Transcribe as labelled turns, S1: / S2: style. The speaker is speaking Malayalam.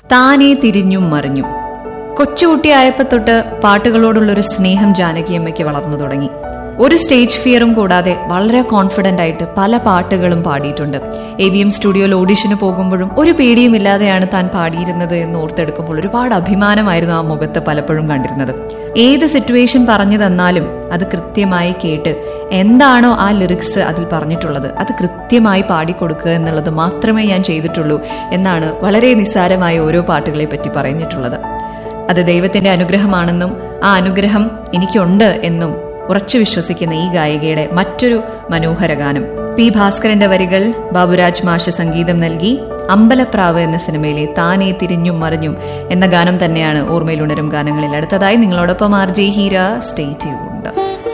S1: താനേ തിരിഞ്ഞും മറിഞ്ഞും കൊച്ചുകുട്ടിയായപ്പോ തൊട്ട് പാട്ടുകളോടുള്ളൊരു സ്നേഹം ജാനകിയമ്മയ്ക്ക് വളർന്നു തുടങ്ങി ഒരു സ്റ്റേജ് ഫിയറും കൂടാതെ വളരെ കോൺഫിഡന്റ് ആയിട്ട് പല പാട്ടുകളും പാടിയിട്ടുണ്ട് എ വി എം സ്റ്റുഡിയോയിൽ ഓഡിഷന് പോകുമ്പോഴും ഒരു പേടിയും ഇല്ലാതെയാണ് താൻ പാടിയിരുന്നത് എന്ന് ഓർത്തെടുക്കുമ്പോൾ ഒരുപാട് അഭിമാനമായിരുന്നു ആ മുഖത്ത് പലപ്പോഴും കണ്ടിരുന്നത് ഏത് സിറ്റുവേഷൻ പറഞ്ഞു തന്നാലും അത് കൃത്യമായി കേട്ട് എന്താണോ ആ ലിറിക്സ് അതിൽ പറഞ്ഞിട്ടുള്ളത് അത് കൃത്യമായി പാടിക്കൊടുക്കുക എന്നുള്ളത് മാത്രമേ ഞാൻ ചെയ്തിട്ടുള്ളൂ എന്നാണ് വളരെ നിസ്സാരമായ ഓരോ പാട്ടുകളെ പറ്റി പറഞ്ഞിട്ടുള്ളത് അത് ദൈവത്തിന്റെ അനുഗ്രഹമാണെന്നും ആ അനുഗ്രഹം എനിക്കുണ്ട് എന്നും ഉറച്ചു വിശ്വസിക്കുന്ന ഈ ഗായികയുടെ മറ്റൊരു മനോഹര ഗാനം പി ഭാസ്കരന്റെ വരികൾ ബാബുരാജ് മാഷ സംഗീതം നൽകി അമ്പലപ്രാവ് എന്ന സിനിമയിലെ താനേ തിരിഞ്ഞും മറിഞ്ഞും എന്ന ഗാനം തന്നെയാണ് ഓർമ്മയിലുണരും ഗാനങ്ങളിൽ അടുത്തതായി നിങ്ങളോടൊപ്പം R J Heera stay tuned